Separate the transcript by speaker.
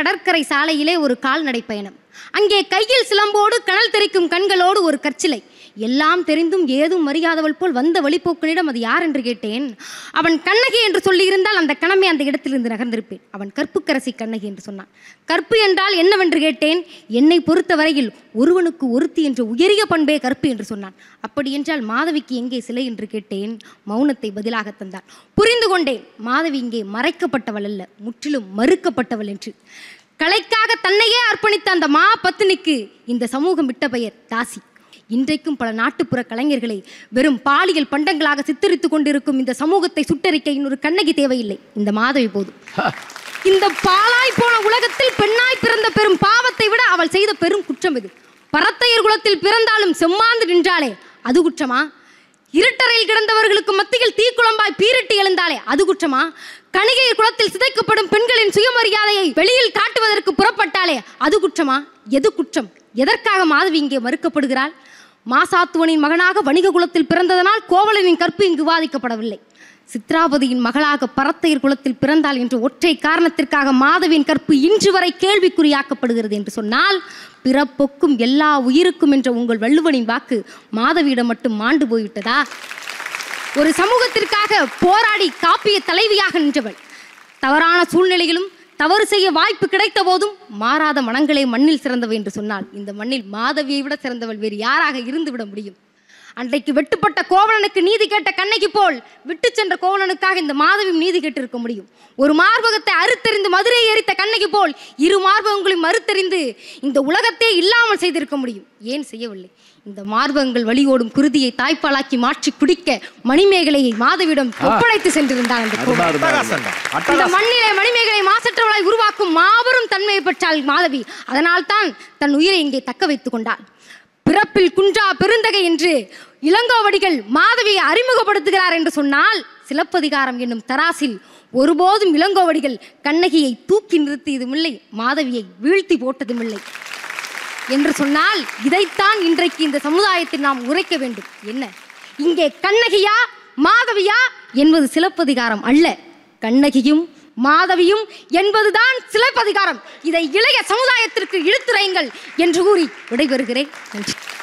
Speaker 1: கடற்கரை சாலையிலே ஒரு கால்நடை பயணம் அங்கே கையில் சிலம்போடு கனல் தெரிக்கும் கண்களோடு ஒரு கற்சிலை எல்லாம் தெரிந்தும் ஏதும் அறியாதவள் போல் வந்த வழிப்போக்கனிடம் அது யார் என்று கேட்டேன் அவன் கண்ணகி என்று சொல்லியிருந்தால் அந்த கணமே அந்த இடத்திலிருந்து நகர்ந்திருப்பேன் அவன் கற்புக்கரசி கண்ணகி என்று சொன்னான் கற்பு என்றால் என்னவென்று கேட்டேன் என்னை பொறுத்தவரையில் ஒருவனுக்கு ஒருத்தி என்ற உயரிய பண்பே கற்பு என்று சொன்னான் அப்படி என்றால் மாதவிக்கு எங்கே சிலை என்று கேட்டேன் மௌனத்தை பதிலாக தந்தான் புரிந்து கொண்டேன் மாதவி இங்கே மறைக்கப்பட்டவள் அல்ல முற்றிலும் மறுக்கப்பட்டவள் என்று கலைக்காக தன்னையே அர்ப்பணித்த அந்த மா பத்தினிக்கு இந்த சமூகம் விட்ட பெயர் தாசி இன்றைக்கும் பல நாட்டுப்புற கலைஞர்களை வெறும் பாலியல் பண்டங்களாக சித்தரித்துக் கொண்டிருக்கும் இந்த சமூகத்தை சுட்டரிக்க இன்னொரு கண்ணகி தேவையில்லை இந்த மாதவி போதும் இந்த பாலாய் போன உலகத்தில் பெண்ணாய் பிறந்த பெரும் பாவத்தை விட அவள் செய்த பெரும் குற்றம் இது பரத்தையர் குலத்தில் பிறந்தாலும் செம்மாந்து நின்றாளே அது குற்றமா இருட்டறையில் கிடந்தவர்களுக்கு மத்தியில் தீக்குழம்பாய் பீரிட்டு எழுந்தாலே அது குற்றமா கணிகையர் குலத்தில் சிதைக்கப்படும் பெண்களின் சுயமரியாதையை வெளியில் காட்டுவதற்கு புறப்பட்டாலே அது குற்றமா எது குற்றம் எதற்காக மாதவி இங்கே மறுக்கப்படுகிறாள் மாசாத்துவனின் மகனாக வணிக குலத்தில் பிறந்ததனால் கோவலனின் கற்பு இங்கு விவாதிக்கப்படவில்லை சித்ராபதியின் மகளாக பரத்தையர் குலத்தில் பிறந்தாள் என்ற ஒற்றை காரணத்திற்காக மாதவியின் கற்பு இன்று வரை கேள்விக்குறியாக்கப்படுகிறது என்று சொன்னால் பிறப்பொக்கும் எல்லா உயிருக்கும் என்ற உங்கள் வள்ளுவனின் வாக்கு மாதவியிடம் மட்டும் மாண்டு போய்விட்டதா ஒரு சமூகத்திற்காக போராடி காப்பிய தலைவியாக நின்றவள் தவறான சூழ்நிலையிலும் தவறு செய்ய வாய்ப்பு கிடைத்த போதும் மாறாத மனங்களே மண்ணில் சிறந்தவை என்று சொன்னால் இந்த மண்ணில் மாதவியை விட சிறந்தவள் வேறு யாராக இருந்து விட முடியும் அன்றைக்கு வெட்டுப்பட்ட கோவலனுக்கு நீதி கேட்ட கண்ணகி போல் விட்டு சென்ற கோவலனுக்காக இந்த மாதவியும் நீதி கேட்டிருக்க முடியும் ஒரு மார்பகத்தை அறுத்தறிந்து மதுரை எரித்த கண்ணகி போல் இரு மார்பகங்களையும் மறுத்தறிந்து இந்த உலகத்தை இல்லாமல் செய்திருக்க முடியும் ஏன் செய்யவில்லை இந்த மார்பகங்கள் வழியோடும் குருதியை தாய்ப்பாலாக்கி மாற்றி குடிக்க மணிமேகலையை மாதவியிடம் ஒப்படைத்து சென்றிருந்தார் அந்த கோவலன்.
Speaker 2: அட்டகாசங்க
Speaker 1: இந்த
Speaker 2: அட்டகாசம்
Speaker 1: மண்ணிலே மணிமேகலை மாசற்றவளாய் உருவாக்கும் மாபெரும் தன்மையை பெற்றாள் மாதவி அதனால் தான் தன் உயிரை இங்கே தக்க வைத்துக் கொண்டாள் பிறப்பில் குன்றா பெருந்தகை என்று இளங்கோவடிகள் மாதவியை அறிமுகப்படுத்துகிறார் என்று சொன்னால் சிலப்பதிகாரம் என்னும் தராசில் ஒருபோதும் இளங்கோவடிகள் கண்ணகியை தூக்கி நிறுத்தியதுமில்லை மாதவியை வீழ்த்தி போட்டதுமில்லை என்று சொன்னால் இதைத்தான் இன்றைக்கு இந்த சமுதாயத்தில் நாம் உரைக்க வேண்டும் என்ன இங்கே கண்ணகியா மாதவியா என்பது சிலப்பதிகாரம் அல்ல கண்ணகியும் மாதவியும் என்பதுதான் சிலப்பதிகாரம் இதை இளைய சமுதாயத்திற்கு இழுத்துரையுங்கள் என்று கூறி விடைபெறுகிறேன் நன்றி